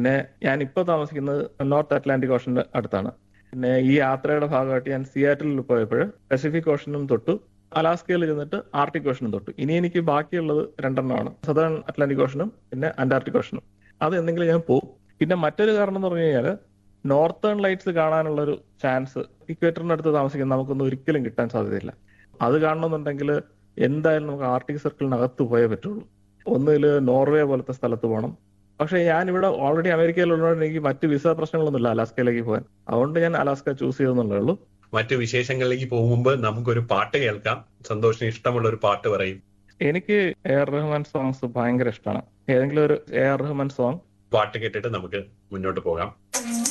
പിന്നെ ഞാൻ ഇപ്പോൾ താമസിക്കുന്നത് നോർത്ത് അറ്റ്ലാന്റിക് ഓഷന്റെ അടുത്താണ് പിന്നെ ഈ യാത്രയുടെ ഭാഗമായിട്ട് ഞാൻ സിയാറ്റിൽ പോയപ്പോൾ പസഫിക് ഓഷനും തൊട്ടു അലാസ്കയിൽ ചെന്നിട്ട് ആർട്ടിക് ഓഷനും തൊട്ടു ഇനി എനിക്ക് ബാക്കിയുള്ളത് രണ്ടെണ്ണമാണ് സദേൺ അറ്റ്ലാന്റിക് ഓഷനും പിന്നെ അന്റാർട്ടിക് ഓഷനും അത് എന്തെങ്കിലും ഞാൻ പോകും പിന്നെ മറ്റൊരു കാരണം എന്ന് പറഞ്ഞു കഴിഞ്ഞാൽ നോർത്തേൺ ലൈറ്റ്സ് കാണാനുള്ള ഒരു ചാൻസ് ഇക്വേറ്ററിന്റെ അടുത്ത് താമസിക്കുന്ന നമുക്കൊന്നും ഒരിക്കലും കിട്ടാൻ സാധ്യതയില്ല അത് കാണണമെന്നുണ്ടെങ്കിൽ എന്തായാലും നമുക്ക് ആർട്ടിക് സർക്കിളിനകത്ത് പോയേ പറ്റുള്ളൂ ഒന്നിൽ നോർവേ പോലത്തെ സ്ഥലത്ത് പോകണം പക്ഷെ ഞാൻ ഇവിടെ ഓൾറെഡി അമേരിക്കയിലുള്ളതുകൊണ്ട് എനിക്ക് മറ്റ് വിസ പ്രശ്നങ്ങളൊന്നുമില്ല അലാസ്കയിലേക്ക് പോകാൻ അതുകൊണ്ട് ഞാൻ അലാസ്ക ചൂസ് ചെയ്തെന്നുള്ളേ ഉള്ളൂ മറ്റു വിശേഷങ്ങളിലേക്ക് പോകും മുമ്പ് നമുക്കൊരു പാട്ട് കേൾക്കാം സന്തോഷിന് ഇഷ്ടമുള്ള ഒരു പാട്ട് പറയും എനിക്ക് എ ആർ റഹ്മാൻ സോങ്സ് ഭയങ്കര ഇഷ്ടമാണ് ഏതെങ്കിലും ഒരു എ ആർ റഹ്മാൻ സോങ് പാട്ട് കേട്ടിട്ട് നമുക്ക് മുന്നോട്ട് പോകാം